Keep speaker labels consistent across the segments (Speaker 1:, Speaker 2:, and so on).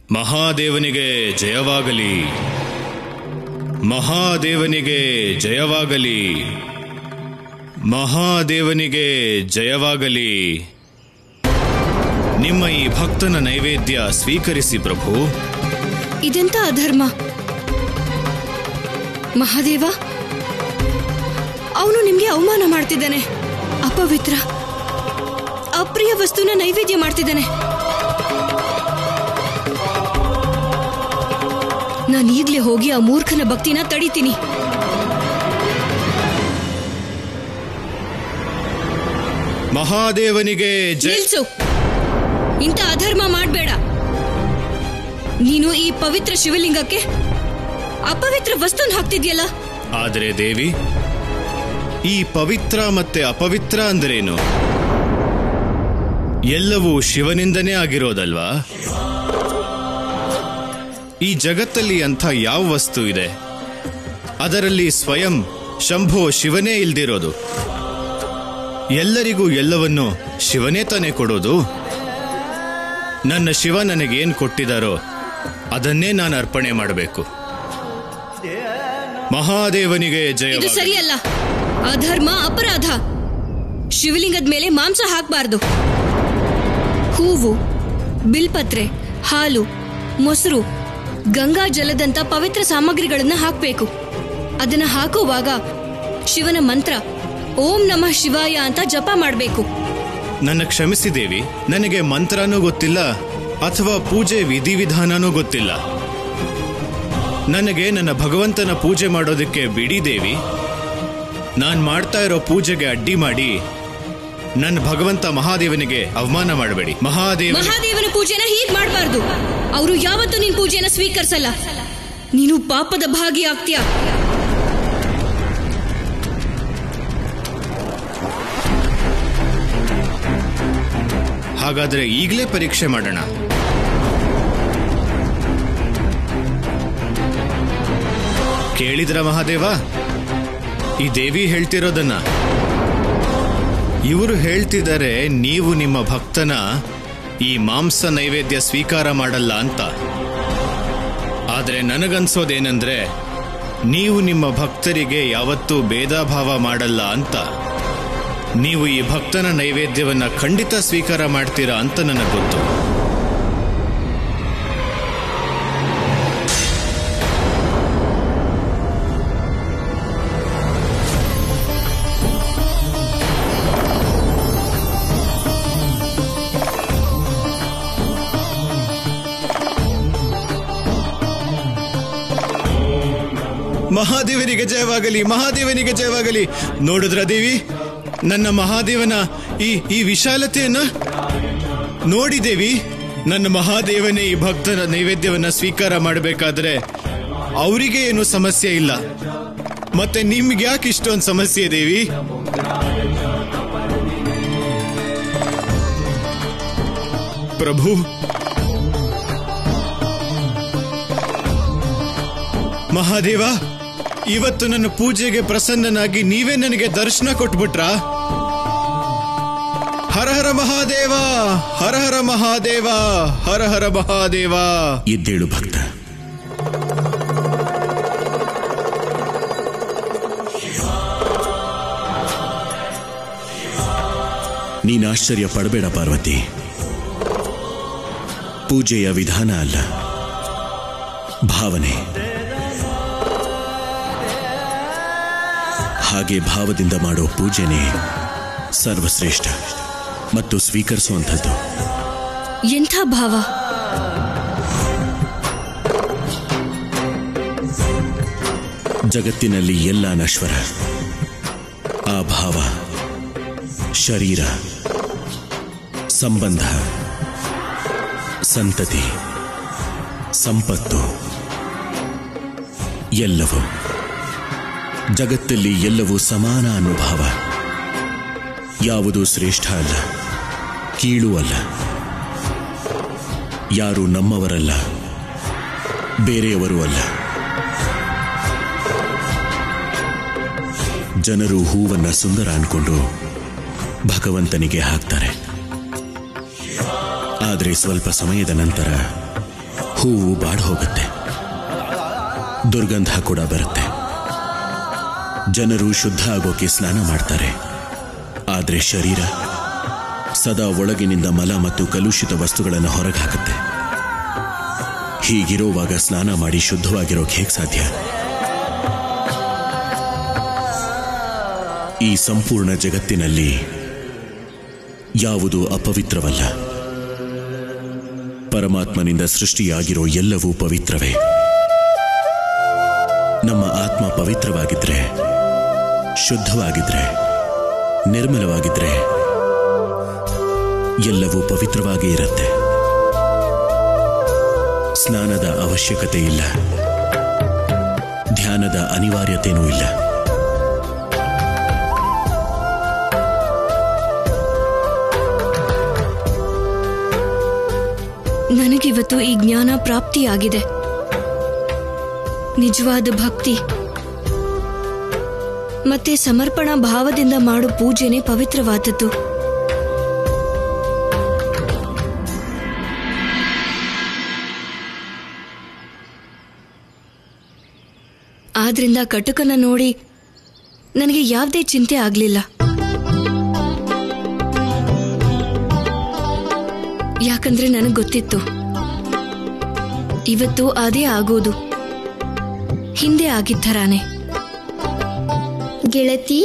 Speaker 1: ಮಹಾದೇವನಿಗೆ ಜಯವಾಗಲಿ ಮಹಾದೇವನಿಗೆ ಜಯವಾಗಲಿ ಮಹಾದೇವನಿಗೆ ಜಯವಾಗಲಿ ನಿಮ್ಮ ಈ ಭಕ್ತನ ನೈವೇದ್ಯ ಸ್ವೀಕರಿಸಿ ಪ್ರಭು
Speaker 2: ಇದೆಂತ ಅಧರ್ಮ ಮಹಾದೇವ ಅವನು ನಿಮ್ಗೆ ಅವಮಾನ ಮಾಡ್ತಿದ್ದಾನೆ ಅಪವಿತ್ರ ಅಪ್ರಿಯ ವಸ್ತುನ ನೈವೇದ್ಯ ಮಾಡ್ತಿದ್ದಾನೆ ನಾನು ಈಗ್ಲೇ ಹೋಗಿ ಆ ಮೂರ್ಖನ ಭಕ್ತಿನ ತಡಿತೀನಿ
Speaker 1: ಮಹಾದೇವನಿಗೆ ಜಯ
Speaker 2: ನಿಲ್ಸು ಇಂಥ ಅಧರ್ಮ ಮಾಡಬೇಡ ನೀನು ಈ ಪವಿತ್ರ ಶಿವಲಿಂಗಕ್ಕೆ ಅಪವಿತ್ರ ವಸ್ತುನ್ ಹಾಕ್ತಿದ್ಯಲ್ಲ
Speaker 1: ಆದರೆ ದೇವಿ ಈ ಪವಿತ್ರ ಮತ್ತೆ ಅಪವಿತ್ರ ಅಂದ್ರೇನು ಎಲ್ಲವೂ ಶಿವನಿಂದನೇ ಆಗಿರೋದಲ್ವಾ ಈ ಜಗತ್ತಲ್ಲಿ ಅಂಥ ಯಾವ ವಸ್ತು ಇದೆ ಅದರಲ್ಲಿ ಸ್ವಯಂ ಶಂಭೋ ಶಿವನೇ ಇಲ್ದಿರೋದು ಎಲ್ಲರಿಗೂ ಎಲ್ಲವನ್ನು ಶಿವನೇ ತಾನೇ ಕೊಡೋದು ನನ್ನ ಶಿವ ನನಗೇನ್ ಕೊಟ್ಟಿದಾರೋ ಅದನ್ನೇ ನಾನು ಅರ್ಪಣೆ ಮಾಡಬೇಕು ಮಹಾದೇವನಿಗೆ
Speaker 2: ಇದು
Speaker 1: ಜಯ
Speaker 2: ಸರಿಯಲ್ಲ ಅಧರ್ಮ ಅಪರಾಧ ಶಿವಲಿಂಗದ ಮೇಲೆ ಮಾಂಸ ಹಾಕಬಾರ್ದು ಹೂವು ಬಿಲ್ಪತ್ರೆ ಹಾಲು ಮೊಸರು ಗಂಗಾ ಜಲದಂತ ಪವಿತ್ರ ಸಾಮಗ್ರಿಗಳನ್ನ ಹಾಕಬೇಕು ಅದನ್ನ ಹಾಕುವಾಗ ಶಿವನ ಮಂತ್ರ ಓಂ ನಮಃ ಶಿವಾಯ ಅಂತ ಜಪ ಮಾಡಬೇಕು
Speaker 1: ನನ್ನ ಕ್ಷಮಿಸಿ ದೇವಿ ನನಗೆ ಮಂತ್ರನೂ ಗೊತ್ತಿಲ್ಲ ಅಥವಾ ಪೂಜೆ ವಿಧಿವಿಧಾನನೂ ಗೊತ್ತಿಲ್ಲ ನನಗೆ ನನ್ನ ಭಗವಂತನ ಪೂಜೆ ಮಾಡೋದಕ್ಕೆ ಬಿಡಿ ದೇವಿ ನಾನು ಮಾಡ್ತಾ ಇರೋ ಪೂಜೆಗೆ ಅಡ್ಡಿ ಮಾಡಿ ನನ್ನ ಭಗವಂತ ಮಹಾದೇವನಿಗೆ ಅವಮಾನ ಮಾಡಬೇಡಿ ಮಹಾದೇವ
Speaker 2: ಮಹಾದೇವನ ಪೂಜೆನ ಹೀಗ್ ಮಾಡಬಾರ್ದು ಅವರು ಯಾವತ್ತೂ ನಿನ್ ಪೂಜೆನ ಸ್ವೀಕರಿಸಲ್ಲ ನೀನು ಪಾಪದ ಭಾಗಿ ಆಗ್ತೀಯ
Speaker 1: ಹಾಗಾದ್ರೆ ಈಗಲೇ ಪರೀಕ್ಷೆ ಮಾಡೋಣ ಕೇಳಿದ್ರ ಮಹಾದೇವ ಈ ದೇವಿ ಹೇಳ್ತಿರೋದನ್ನ ಇವರು ಹೇಳ್ತಿದ್ದಾರೆ ನೀವು ನಿಮ್ಮ ಭಕ್ತನ ಈ ಮಾಂಸ ನೈವೇದ್ಯ ಸ್ವೀಕಾರ ಮಾಡಲ್ಲ ಅಂತ ಆದ್ರೆ ನನಗನ್ಸೋದೇನೆಂದ್ರೆ ನೀವು ನಿಮ್ಮ ಭಕ್ತರಿಗೆ ಯಾವತ್ತೂ ಭೇದಾಭಾವ ಮಾಡಲ್ಲ ಅಂತ ನೀವು ಈ ಭಕ್ತನ ನೈವೇದ್ಯವನ್ನ ಖಂಡಿತ ಸ್ವೀಕಾರ ಮಾಡ್ತೀರಾ ಅಂತ ನನಗೆ ಗೊತ್ತು ಮಹಾದೇವನಿಗೆ ಜಯವಾಗಲಿ ಮಹಾದೇವನಿಗೆ ಜಯವಾಗಲಿ ನೋಡಿದ್ರ ದೇವಿ ನನ್ನ ಮಹಾದೇವನ ಈ ಈ ವಿಶಾಲತೆಯನ್ನ ನೋಡಿ ದೇವಿ ನನ್ನ ಮಹಾದೇವನೇ ಈ ಭಕ್ತರ ನೈವೇದ್ಯವನ್ನ ಸ್ವೀಕಾರ ಮಾಡಬೇಕಾದ್ರೆ ಅವರಿಗೆ ಏನು ಸಮಸ್ಯೆ ಇಲ್ಲ ಮತ್ತೆ ನಿಮ್ಗೆ ಯಾಕೆ ಇಷ್ಟೊಂದು ಸಮಸ್ಯೆ ದೇವಿ ಪ್ರಭು ಮಹಾದೇವ ಇವತ್ತು ನನ್ನ ಪೂಜೆಗೆ ಪ್ರಸನ್ನನಾಗಿ ನೀವೇ ನನಗೆ ದರ್ಶನ ಕೊಟ್ಬಿಟ್ರಾ ಹರ ಹರ ಮಹಾದೇವ ಹರ ಹರ ಮಹಾದೇವ ಹರ ಹರ ಮಹಾದೇವ
Speaker 3: ಎದ್ದೇಳು ಭಕ್ತ ನೀನು ಆಶ್ಚರ್ಯ ಪಡಬೇಡ ಪಾರ್ವತಿ ಪೂಜೆಯ ವಿಧಾನ ಅಲ್ಲ ಭಾವನೆ ಹಾಗೆ ಭಾವದಿಂದ ಮಾಡೋ ಪೂಜೆನೇ ಸರ್ವಶ್ರೇಷ್ಠ ಮತ್ತು ಸ್ವೀಕರಿಸುವಂಥದ್ದು
Speaker 2: ಎಂಥ ಭಾವ
Speaker 3: ಜಗತ್ತಿನಲ್ಲಿ ಎಲ್ಲ ನಶ್ವರ ಆ ಭಾವ ಶರೀರ ಸಂಬಂಧ ಸಂತತಿ ಸಂಪತ್ತು ಎಲ್ಲವೂ ಜಗತ್ತಲ್ಲಿ ಎಲ್ಲವೂ ಸಮಾನ ಅನುಭವ ಯಾವುದು ಶ್ರೇಷ್ಠ ಅಲ್ಲ ಕೀಳು ಅಲ್ಲ ಯಾರು ನಮ್ಮವರಲ್ಲ ಬೇರೆಯವರು ಅಲ್ಲ ಜನರು ಹೂವನ್ನ ಸುಂದರ ಅನ್ಕೊಂಡು ಭಗವಂತನಿಗೆ ಹಾಕ್ತಾರೆ ಆದರೆ ಸ್ವಲ್ಪ ಸಮಯದ ನಂತರ ಹೂ ಹೂವು ಬಾಡ್ ಹೋಗುತ್ತೆ ದುರ್ಗಂಧ ಕೂಡ ಬರುತ್ತೆ ಜನರು ಶುದ್ಧ ಆಗೋಕೆ ಸ್ನಾನ ಮಾಡ್ತಾರೆ ಆದರೆ ಶರೀರ ಸದಾ ಒಳಗಿನಿಂದ ಮಲ ಮತ್ತು ಕಲುಷಿತ ವಸ್ತುಗಳನ್ನು ಹೊರಗೆ ಹಾಕುತ್ತೆ ಹೀಗಿರುವಾಗ ಸ್ನಾನ ಮಾಡಿ ಶುದ್ಧವಾಗಿರೋಕೆ ಹೇಗೆ ಸಾಧ್ಯ ಈ ಸಂಪೂರ್ಣ ಜಗತ್ತಿನಲ್ಲಿ ಯಾವುದು ಅಪವಿತ್ರವಲ್ಲ ಪರಮಾತ್ಮನಿಂದ ಸೃಷ್ಟಿಯಾಗಿರೋ ಎಲ್ಲವೂ ಪವಿತ್ರವೇ ನಮ್ಮ ಆತ್ಮ ಪವಿತ್ರವಾಗಿದ್ರೆ ಶುದ್ಧವಾಗಿದ್ರೆ ನಿರ್ಮಲವಾಗಿದ್ರೆ ಎಲ್ಲವೂ ಪವಿತ್ರವಾಗೇ ಇರುತ್ತೆ ಸ್ನಾನದ ಅವಶ್ಯಕತೆ ಇಲ್ಲ ಧ್ಯಾನದ ಅನಿವಾರ್ಯತೆಯೂ ಇಲ್ಲ
Speaker 2: ನನಗಿವತ್ತು ಈ ಜ್ಞಾನ ಪ್ರಾಪ್ತಿಯಾಗಿದೆ ನಿಜವಾದ ಭಕ್ತಿ ಮತ್ತೆ ಸಮರ್ಪಣಾ ಭಾವದಿಂದ ಮಾಡೋ ಪೂಜೆನೇ ಪವಿತ್ರವಾದದ್ದು ಆದ್ರಿಂದ ಕಟುಕನ ನೋಡಿ ನನಗೆ ಯಾವುದೇ ಚಿಂತೆ ಆಗಲಿಲ್ಲ ಯಾಕಂದ್ರೆ ನನಗೆ ಗೊತ್ತಿತ್ತು ಇವತ್ತು ಅದೇ ಆಗೋದು ಹಿಂದೆ ಆಗಿದ್ದರಾನೆ
Speaker 4: ಗೆಳತಿ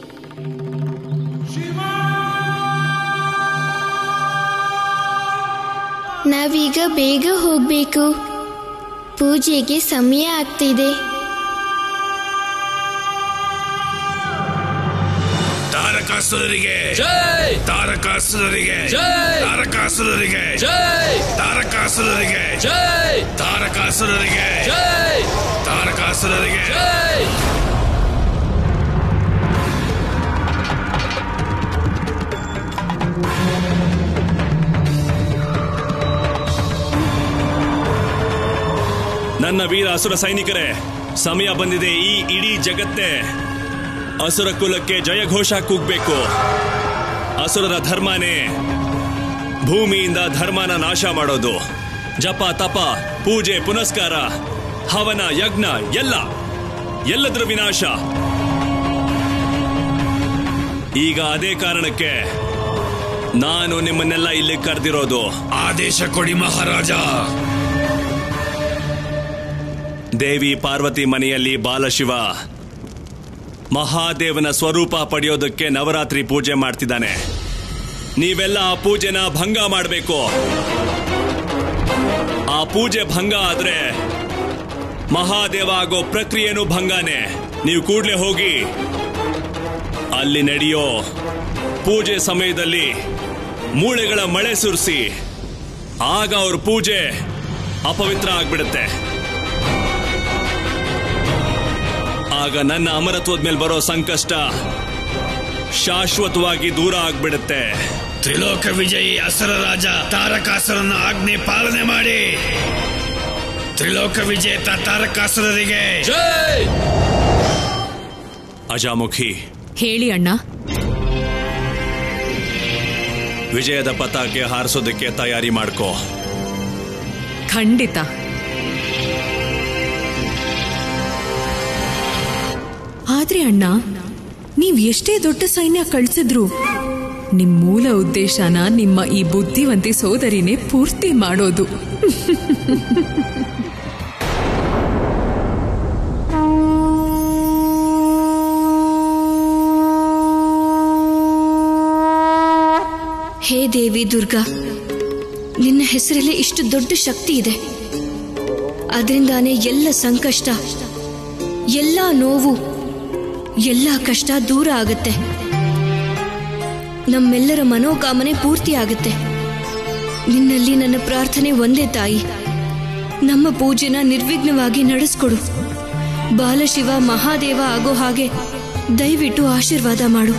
Speaker 4: ನಾವೀಗ ಬೇಗ ಹೋಗ್ಬೇಕು ಪೂಜೆಗೆ ಸಮಯ ಆಗ್ತಿದೆ
Speaker 5: ತಾರಕಾಸುರರಿಗೆ
Speaker 6: ಜೈ
Speaker 5: ತಾರಕಾಸುರರಿಗೆ
Speaker 6: ಜೈ!
Speaker 5: ತಾರಕಾಸುರರಿಗೆ
Speaker 6: ಜೈ
Speaker 5: ತಾರಕಾಸುರರಿಗೆ
Speaker 6: ಜೈ
Speaker 5: ತಾರಕಾಸುರರಿಗೆ
Speaker 6: ಜೈ
Speaker 5: ತಾರಕಾಸುರರಿಗೆ
Speaker 6: ಜೈ
Speaker 7: ನನ್ನ ವೀರ ಅಸುರ ಸೈನಿಕರೇ ಸಮಯ ಬಂದಿದೆ ಈ ಇಡೀ ಜಗತ್ತೇ ಅಸುರ ಕುಲಕ್ಕೆ ಜಯಘೋಷ ಕೂಗ್ಬೇಕು ಅಸುರರ ಧರ್ಮನೇ ಭೂಮಿಯಿಂದ ಧರ್ಮನ ನಾಶ ಮಾಡೋದು ಜಪ ತಪ ಪೂಜೆ ಪುನಸ್ಕಾರ ಹವನ ಯಜ್ಞ ಎಲ್ಲ ಎಲ್ಲದರ ವಿನಾಶ ಈಗ ಅದೇ ಕಾರಣಕ್ಕೆ ನಾನು ನಿಮ್ಮನ್ನೆಲ್ಲ ಇಲ್ಲಿ ಕರೆದಿರೋದು
Speaker 5: ಆದೇಶ ಕೊಡಿ ಮಹಾರಾಜ
Speaker 7: ದೇವಿ ಪಾರ್ವತಿ ಮನೆಯಲ್ಲಿ ಬಾಲಶಿವ ಮಹಾದೇವನ ಸ್ವರೂಪ ಪಡೆಯೋದಕ್ಕೆ ನವರಾತ್ರಿ ಪೂಜೆ ಮಾಡ್ತಿದ್ದಾನೆ ನೀವೆಲ್ಲ ಆ ಪೂಜೆನ ಭಂಗ ಮಾಡಬೇಕು ಆ ಪೂಜೆ ಭಂಗ ಆದ್ರೆ ಮಹಾದೇವ ಆಗೋ ಪ್ರಕ್ರಿಯೆನೂ ಭಂಗಾನೆ ನೀವು ಕೂಡ್ಲೆ ಹೋಗಿ ಅಲ್ಲಿ ನಡೆಯೋ ಪೂಜೆ ಸಮಯದಲ್ಲಿ ಮೂಳೆಗಳ ಮಳೆ ಸುರಿಸಿ ಆಗ ಅವ್ರ ಪೂಜೆ ಅಪವಿತ್ರ ಆಗ್ಬಿಡುತ್ತೆ ಆಗ ನನ್ನ ಅಮರತ್ವದ ಮೇಲೆ ಬರೋ ಸಂಕಷ್ಟ ಶಾಶ್ವತವಾಗಿ ದೂರ ಆಗ್ಬಿಡುತ್ತೆ
Speaker 5: ತ್ರಿಲೋಕ ವಿಜಯಿ ಅಸುರ ರಾಜ ತಾರಕಾಸುರನ ಆಜ್ಞೆ ಪಾಲನೆ ಮಾಡಿ ತ್ರಿಲೋಕ ವಿಜೇತ ತಾರಕಾಸುರರಿಗೆ
Speaker 6: ಜೈ
Speaker 7: ಅಜಾಮುಖಿ
Speaker 8: ಹೇಳಿ ಅಣ್ಣ
Speaker 7: ವಿಜಯದ ಪತಾಕೆ ಹಾರಿಸೋದಕ್ಕೆ ತಯಾರಿ ಮಾಡ್ಕೋ
Speaker 8: ಖಂಡಿತ ಆದ್ರೆ ಅಣ್ಣ ನೀವ್ ಎಷ್ಟೇ ದೊಡ್ಡ ಸೈನ್ಯ ಕಳ್ಸಿದ್ರು ನಿಮ್ ಮೂಲ ಉದ್ದೇಶನ ನಿಮ್ಮ ಈ ಬುದ್ಧಿವಂತಿ ಸೋದರಿನೇ ಪೂರ್ತಿ ಮಾಡೋದು
Speaker 2: ಹೇ ದೇವಿ ದುರ್ಗಾ ನಿನ್ನ ಹೆಸರಲ್ಲಿ ಇಷ್ಟು ದೊಡ್ಡ ಶಕ್ತಿ ಇದೆ ಅದರಿಂದಾನೇ ಎಲ್ಲ ಸಂಕಷ್ಟ ಎಲ್ಲ ನೋವು ಎಲ್ಲ ಕಷ್ಟ ದೂರ ಆಗುತ್ತೆ ನಮ್ಮೆಲ್ಲರ ಮನೋಕಾಮನೆ ಪೂರ್ತಿ ಆಗುತ್ತೆ ನಿನ್ನಲ್ಲಿ ನನ್ನ ಪ್ರಾರ್ಥನೆ ಒಂದೇ ತಾಯಿ ನಮ್ಮ ಪೂಜೆನ ನಿರ್ವಿಘ್ನವಾಗಿ ನಡೆಸ್ಕೊಡು ಬಾಲಶಿವ ಮಹಾದೇವ ಆಗೋ ಹಾಗೆ ದಯವಿಟ್ಟು ಆಶೀರ್ವಾದ ಮಾಡು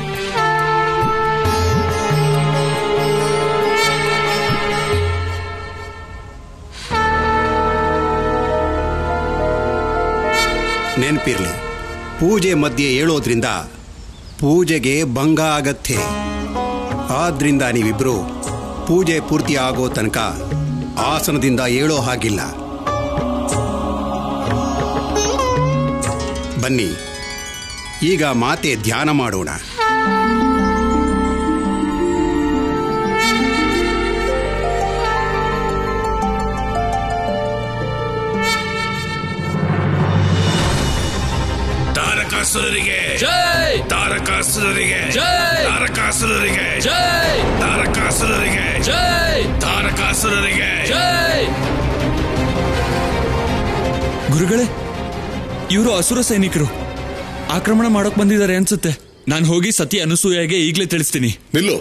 Speaker 9: ನೆನಪಿರ್ಲಿ ಪೂಜೆ ಮಧ್ಯೆ ಹೇಳೋದ್ರಿಂದ ಪೂಜೆಗೆ ಭಂಗ ಆಗತ್ತೆ ಆದ್ರಿಂದ ನೀವಿಬ್ರು ಪೂಜೆ ಪೂರ್ತಿ ಆಗೋ ತನಕ ಆಸನದಿಂದ ಏಳೋ ಹಾಗಿಲ್ಲ ಬನ್ನಿ ಈಗ ಮಾತೆ ಧ್ಯಾನ ಮಾಡೋಣ
Speaker 5: ತಾರಕಾಸುರರಿಗೆ
Speaker 7: ಜೈ
Speaker 5: ತಾರಕಾಸುರರಿಗೆ
Speaker 7: ಜೈ!
Speaker 5: ತಾರಕಾಸುರರಿಗೆ
Speaker 7: ಜೈ
Speaker 5: ತಾರಕಾಸುರರಿಗೆ
Speaker 7: ಜೈ
Speaker 5: ತಾರಕಾಸುರರಿಗೆ
Speaker 7: ಜೈ
Speaker 6: ಗುರುಗಳೇ ಇವರು ಅಸುರ ಸೈನಿಕರು ಆಕ್ರಮಣ ಮಾಡೋಕ್ ಬಂದಿದ್ದಾರೆ ಅನ್ಸುತ್ತೆ ನಾನು ಹೋಗಿ ಸತಿ ಅನುಸೂಯಗೆ ಈಗಲೇ ತಿಳಿಸ್ತೀನಿ
Speaker 10: ನಿಲ್ಲು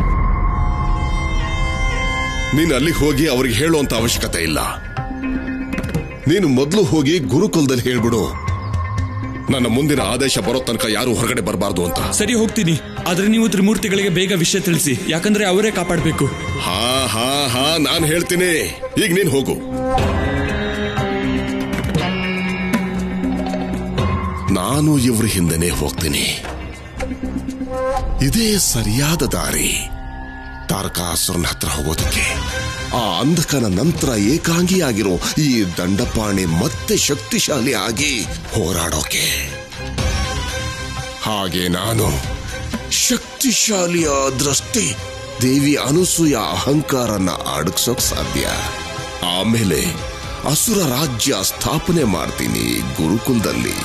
Speaker 10: ನೀನು ಅಲ್ಲಿಗೆ ಹೋಗಿ ಅವ್ರಿಗೆ ಹೇಳುವಂತ ಅವಶ್ಯಕತೆ ಇಲ್ಲ ನೀನು ಮೊದಲು ಹೋಗಿ ಗುರುಕುಲದಲ್ಲಿ ಹೇಳ್ಬಿಡು ನನ್ನ ಮುಂದಿನ ಆದೇಶ ಬರೋ ತನಕ ಯಾರು ಹೊರಗಡೆ ಬರಬಾರ್ದು ಅಂತ
Speaker 6: ಸರಿ ಹೋಗ್ತೀನಿ ಆದ್ರೆ ನೀವು ತ್ರಿಮೂರ್ತಿಗಳಿಗೆ ಬೇಗ ವಿಷಯ ತಿಳಿಸಿ ಯಾಕಂದ್ರೆ ಅವರೇ ಕಾಪಾಡಬೇಕು
Speaker 10: ಹಾ ಹಾ ಹಾ ನಾನು ಹೇಳ್ತೀನಿ ಈಗ ನೀನ್ ಹೋಗು ನಾನು ಇವ್ರ ಹಿಂದೆನೆ ಹೋಗ್ತೀನಿ ಇದೇ ಸರಿಯಾದ ದಾರಿ ತಾರಕಾಸುರನ ಹತ್ರ ಹೋಗೋದಕ್ಕೆ ಆ ಅಂಧಕನ ನಂತರ ಏಕಾಂಗಿಯಾಗಿರೋ ಈ ದಂಡಪಾಣಿ ಮತ್ತೆ ಶಕ್ತಿಶಾಲಿ ಆಗಿ ಹೋರಾಡೋಕೆ ಹಾಗೆ ನಾನು ಶಕ್ತಿಶಾಲಿಯ ದೃಷ್ಟಿ ದೇವಿ ಅನುಸೂಯ ಅಹಂಕಾರನ ಅಡಗಿಸೋಕ್ ಸಾಧ್ಯ ಆಮೇಲೆ ಅಸುರ ರಾಜ್ಯ ಸ್ಥಾಪನೆ ಮಾಡ್ತೀನಿ ಗುರುಕುಲದಲ್ಲಿ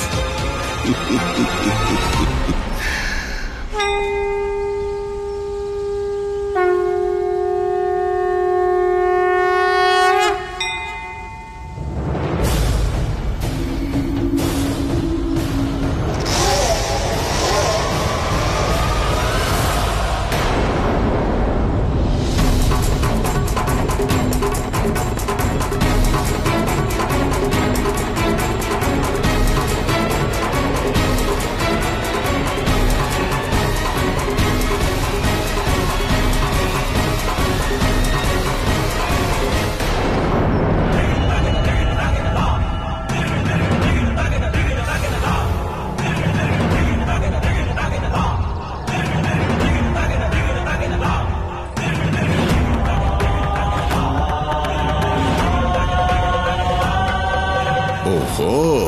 Speaker 10: ಓಹೋ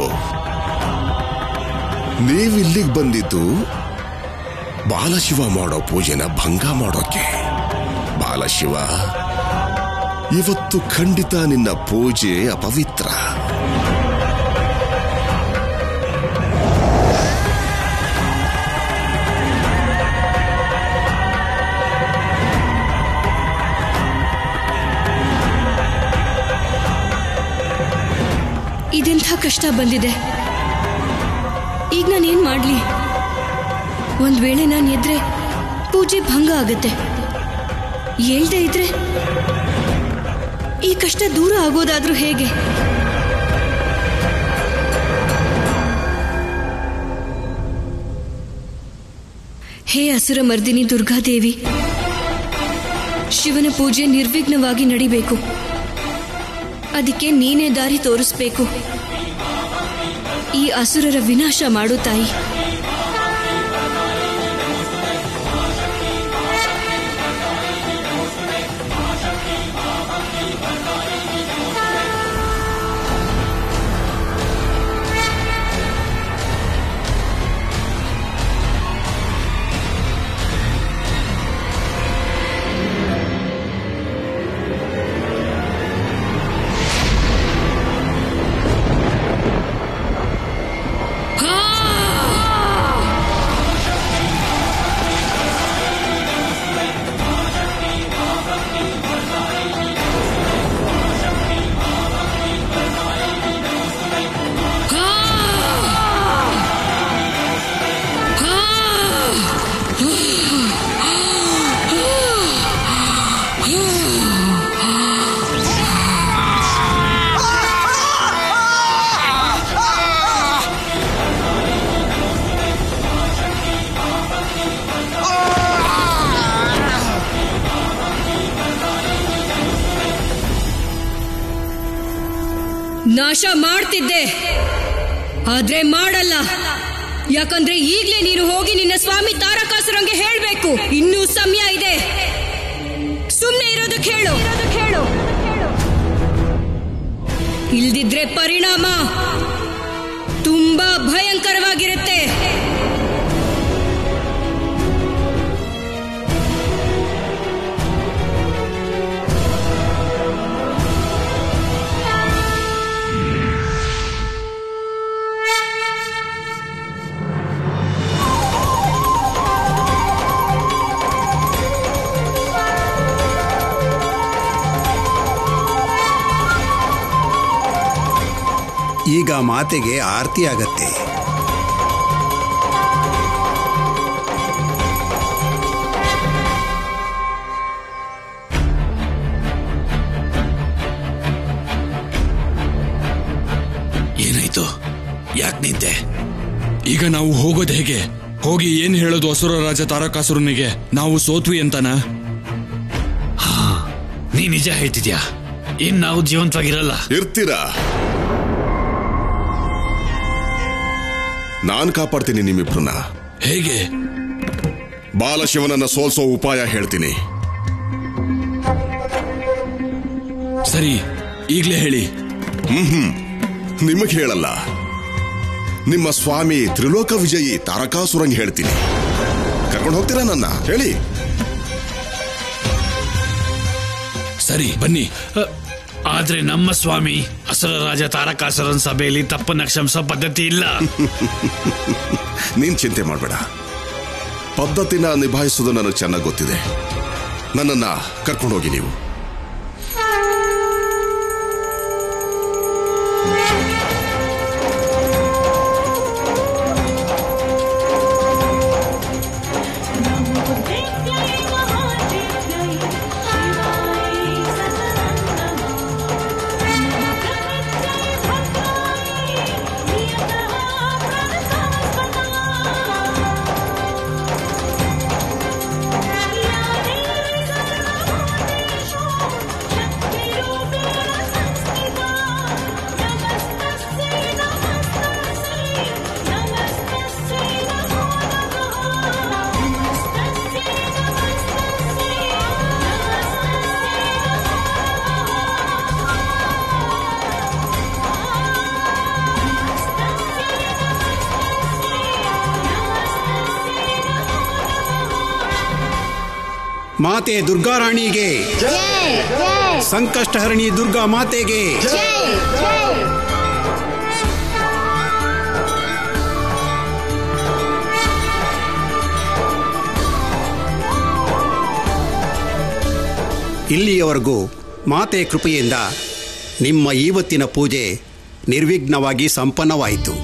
Speaker 10: ನೀವಿಲ್ಲಿಗೆ ಬಂದಿದ್ದು ಬಾಲಶಿವ ಮಾಡೋ ಪೂಜೆನ ಭಂಗ ಮಾಡೋಕೆ ಬಾಲಶಿವ ಇವತ್ತು ಖಂಡಿತ ನಿನ್ನ ಪೂಜೆ ಅಪವಿತ್ರ
Speaker 2: ಇದೆಂಥ ಕಷ್ಟ ಬಂದಿದೆ ಈಗ ನಾನೇನ್ ಮಾಡ್ಲಿ ಒಂದ್ ವೇಳೆ ನಾನು ಎದ್ರೆ ಪೂಜೆ ಭಂಗ ಆಗುತ್ತೆ ಹೇಳ್ದೆ ಇದ್ರೆ ಈ ಕಷ್ಟ ದೂರ ಆಗೋದಾದ್ರೂ ಹೇಗೆ ಹೇ ಅಸುರ ಮರ್ದಿನಿ ದುರ್ಗಾದೇವಿ ಶಿವನ ಪೂಜೆ ನಿರ್ವಿಘ್ನವಾಗಿ ನಡಿಬೇಕು ಅದಕ್ಕೆ ನೀನೇ ದಾರಿ ತೋರಿಸ್ಬೇಕು ಈ ಅಸುರರ ವಿನಾಶ ಮಾಡು ತಾಯಿ ನಾಶ ಮಾಡ್ತಿದ್ದೆ ಆದ್ರೆ ಮಾಡಲ್ಲ ಯಾಕಂದ್ರೆ ಈಗ್ಲೇ ನೀನು ಹೋಗಿ ನಿನ್ನ ಸ್ವಾಮಿ ತಾರಕಾಸುರಂಗೆ ಹೇಳ್ಬೇಕು ಇನ್ನೂ ಸಮಯ ಇದೆ ಸುಮ್ನೆ ಇರೋದಕ್ಕೆ ಹೇಳು ಹೇಳು ಇಲ್ದಿದ್ರೆ ಪರಿಣಾಮ ತುಂಬಾ ಭಯಂಕರವಾಗಿರುತ್ತೆ
Speaker 9: ಈಗ ಮಾತೆಗೆ ಆರತಿ ಆಗತ್ತೆ
Speaker 5: ಏನಾಯ್ತು ಯಾಕೆ ನಿಂತೆ
Speaker 6: ಈಗ ನಾವು ಹೋಗೋದು ಹೇಗೆ ಹೋಗಿ ಏನ್ ಹೇಳೋದು ಅಸುರ ರಾಜ ತಾರಕಾಸುರನಿಗೆ ನಾವು ಸೋತ್ವಿ ಅಂತನ
Speaker 5: ನೀ ನಿಜ ಹೇಳ್ತಿದ್ಯಾ ಇನ್ ನಾವು ಜೀವಂತವಾಗಿರಲ್ಲ
Speaker 10: ಇರ್ತೀರಾ ನಾನ್ ಕಾಪಾಡ್ತೀನಿ ನಿಮ್ಮಿಬ್ರನ್ನ
Speaker 6: ಹೇಗೆ
Speaker 10: ಬಾಲಶಿವನನ್ನ ಸೋಲ್ಸೋ ಉಪಾಯ ಹೇಳ್ತೀನಿ
Speaker 6: ಸರಿ ಈಗ್ಲೇ ಹೇಳಿ
Speaker 10: ನಿಮಗ್ ಹೇಳಲ್ಲ ನಿಮ್ಮ ಸ್ವಾಮಿ ತ್ರಿಲೋಕ ವಿಜಯಿ ತಾರಕಾಸುರಂಗ್ ಹೇಳ್ತೀನಿ ಕರ್ಕೊಂಡು ಹೋಗ್ತೀರಾ ನನ್ನ ಹೇಳಿ
Speaker 6: ಸರಿ ಬನ್ನಿ
Speaker 5: ಅ, ಆದ್ರೆ ನಮ್ಮ ಸ್ವಾಮಿ ಅಸರ ರಾಜ ತಾರಕಾಸುರನ್ ಸಭೆಯಲ್ಲಿ ತಪ್ಪನ್ನ ಕ್ಷಮಿಸೋ ಪದ್ಧತಿ ಇಲ್ಲ
Speaker 10: ನೀನ್ ಚಿಂತೆ ಮಾಡಬೇಡ ಪದ್ಧತಿನ ನಿಭಾಯಿಸೋದು ನನಗೆ ಚೆನ್ನಾಗಿ ಗೊತ್ತಿದೆ ನನ್ನನ್ನ ಕರ್ಕೊಂಡು ಹೋಗಿ ನೀವು
Speaker 9: ಮಾತೆ ದುರ್ಗಾರಾಣಿಗೆ ಸಂಕಷ್ಟಹರಣಿ ದುರ್ಗಾ ಮಾತೆಗೆ ಇಲ್ಲಿಯವರೆಗೂ ಮಾತೆ ಕೃಪೆಯಿಂದ ನಿಮ್ಮ ಇವತ್ತಿನ ಪೂಜೆ ನಿರ್ವಿಘ್ನವಾಗಿ ಸಂಪನ್ನವಾಯಿತು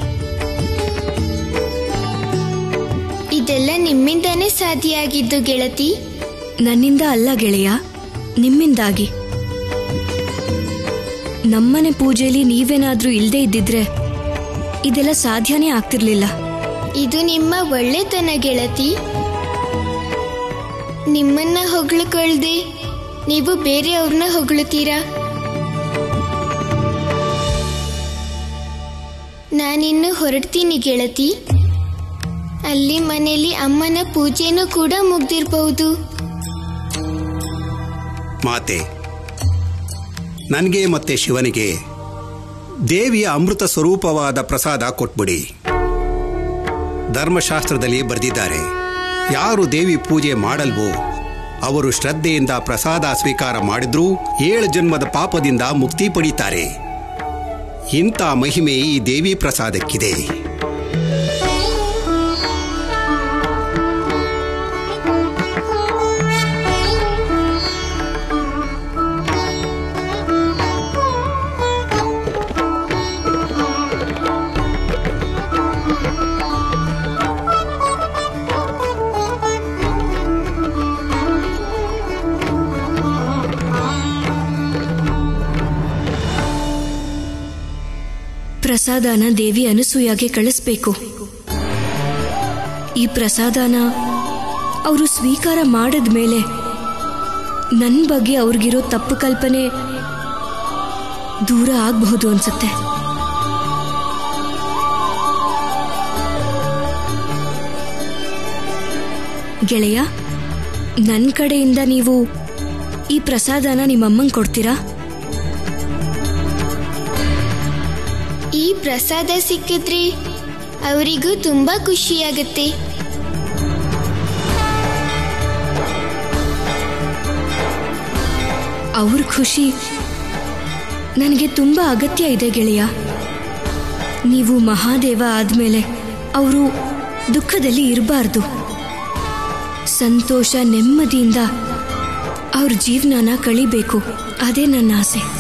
Speaker 4: ಇದೆಲ್ಲ ನಿಮ್ಮಿಂದಾನೇ ಸಾಧ್ಯ ಆಗಿದ್ದು ಗೆಳತಿ
Speaker 2: ನನ್ನಿಂದ ಅಲ್ಲ ಗೆಳೆಯ ನಿಮ್ಮಿಂದಾಗಿ ನಮ್ಮನೆ ಪೂಜೆಯಲ್ಲಿ ನೀವೇನಾದ್ರೂ ಇಲ್ದೇ ಇದ್ದಿದ್ರೆ ಇದೆಲ್ಲ ಸಾಧ್ಯನೇ ಆಗ್ತಿರ್ಲಿಲ್ಲ
Speaker 4: ಇದು ನಿಮ್ಮ ಒಳ್ಳೆತನ ಗೆಳತಿ ನಿಮ್ಮನ್ನ ಹೊಗಳ್ಕೊಳ್ದೆ ನೀವು ಬೇರೆಯವ್ರನ್ನ ಹೊಗಳುತ್ತೀರಾ ನಾನಿನ್ನು ಹೊರಡ್ತೀನಿ ಗೆಳತಿ ಅಲ್ಲಿ ಮನೇಲಿ ಅಮ್ಮನ ಪೂಜೆನೂ ಕೂಡ ಮುಗ್ದಿರ್ಬಹುದು
Speaker 9: ಮಾತೆ ನನಗೆ ಮತ್ತೆ ಶಿವನಿಗೆ ದೇವಿಯ ಅಮೃತ ಸ್ವರೂಪವಾದ ಪ್ರಸಾದ ಕೊಟ್ಬಿಡಿ ಧರ್ಮಶಾಸ್ತ್ರದಲ್ಲಿ ಬರೆದಿದ್ದಾರೆ ಯಾರು ದೇವಿ ಪೂಜೆ ಮಾಡಲ್ವೋ ಅವರು ಶ್ರದ್ಧೆಯಿಂದ ಪ್ರಸಾದ ಸ್ವೀಕಾರ ಮಾಡಿದ್ರೂ ಏಳು ಜನ್ಮದ ಪಾಪದಿಂದ ಮುಕ್ತಿ ಪಡೀತಾರೆ ಇಂಥ ಮಹಿಮೆ ಈ ದೇವಿ ಪ್ರಸಾದಕ್ಕಿದೆ
Speaker 2: ಪ್ರಸಾದನ ದೇವಿ ಅನಸೂಯಾಗೆ ಕಳಿಸ್ಬೇಕು ಈ ಪ್ರಸಾದನ ಅವರು ಸ್ವೀಕಾರ ಮಾಡಿದ್ಮೇಲೆ ನನ್ನ ಬಗ್ಗೆ ಅವ್ರಿಗಿರೋ ತಪ್ಪು ಕಲ್ಪನೆ ದೂರ ಆಗಬಹುದು ಅನ್ಸುತ್ತೆ ಗೆಳೆಯ ನನ್ನ ಕಡೆಯಿಂದ ನೀವು ಈ ಪ್ರಸಾದನ ನಿಮ್ಮಮ್ಮಂಗೆ ಕೊಡ್ತೀರಾ
Speaker 4: ಈ ಪ್ರಸಾದ ಸಿಕ್ಕಿದ್ರೆ ಅವರಿಗೂ ತುಂಬಾ ಖುಷಿಯಾಗತ್ತೆ
Speaker 2: ಅವ್ರ ಖುಷಿ ನನಗೆ ತುಂಬ ಅಗತ್ಯ ಇದೆ ಗೆಳೆಯ ನೀವು ಮಹಾದೇವ ಆದಮೇಲೆ ಅವರು ದುಃಖದಲ್ಲಿ ಇರಬಾರ್ದು ಸಂತೋಷ ನೆಮ್ಮದಿಯಿಂದ ಅವ್ರ ಜೀವನನ ಕಳಿಬೇಕು ಅದೇ ನನ್ನ ಆಸೆ